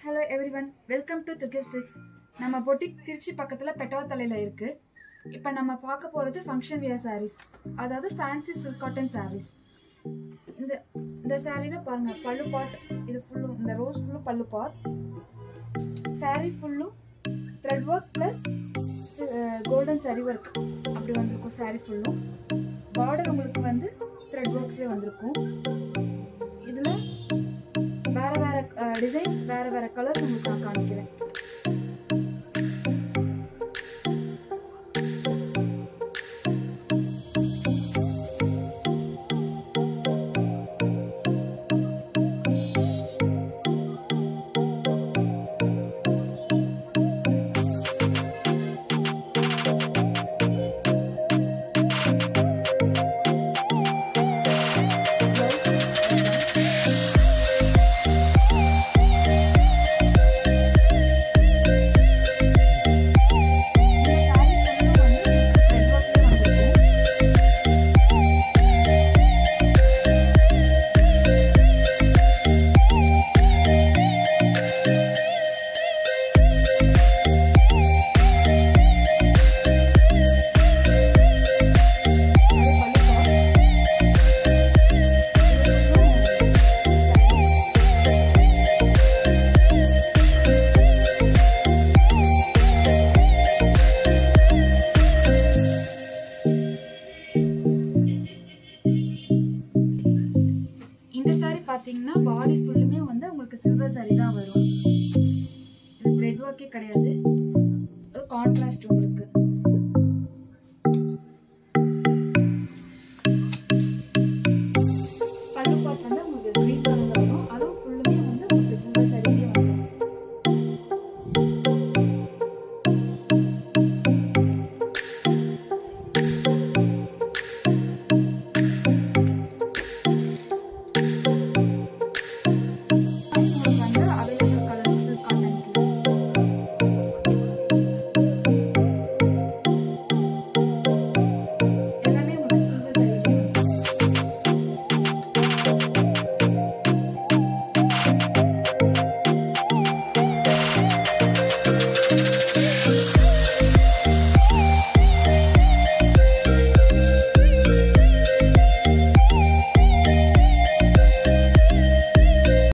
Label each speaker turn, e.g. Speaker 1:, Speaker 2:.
Speaker 1: hello everyone welcome to Thugil six நம்ம boutique Trichy பக்கத்தில் பெட்டவத்தலையில் இருக்கு இப்போ நம்ம பார்க்க போகிறது ஃபங்க்ஷன் வியர் sarees அதாவது ஃபேன்சி சில்க் காட்டன் sarees இந்த இந்த சாரீல பாருங்க பல்லு பாட் இது ஃபுல்லும் இந்த ரோஸ் ஃபுல்லும் பல்லு பாட் saree ஃபுல்லும் thread work plus golden saree work அப்படி வந்திருக்கும் saree ஃபுல்லும் பார்டர் உங்களுக்கு வந்து த்ரெட் ஒர்க்ஸ்லேயே வந்திருக்கும் இதில் வேற வேற டிசைன்ஸ் வேற வேற கலர்ஸ் உங்களுக்கு நான் காமிக்கிறேன் இந்த saree பார்த்தீங்கன்னா பாடி ஃபுல்லுமே வந்து உங்களுக்கு சில்வர் saree தான் வரும் இது த்ரெட் ஒர்க்கே கிடையாது அது கான்ட்ராஸ்ட் உங்களுக்கு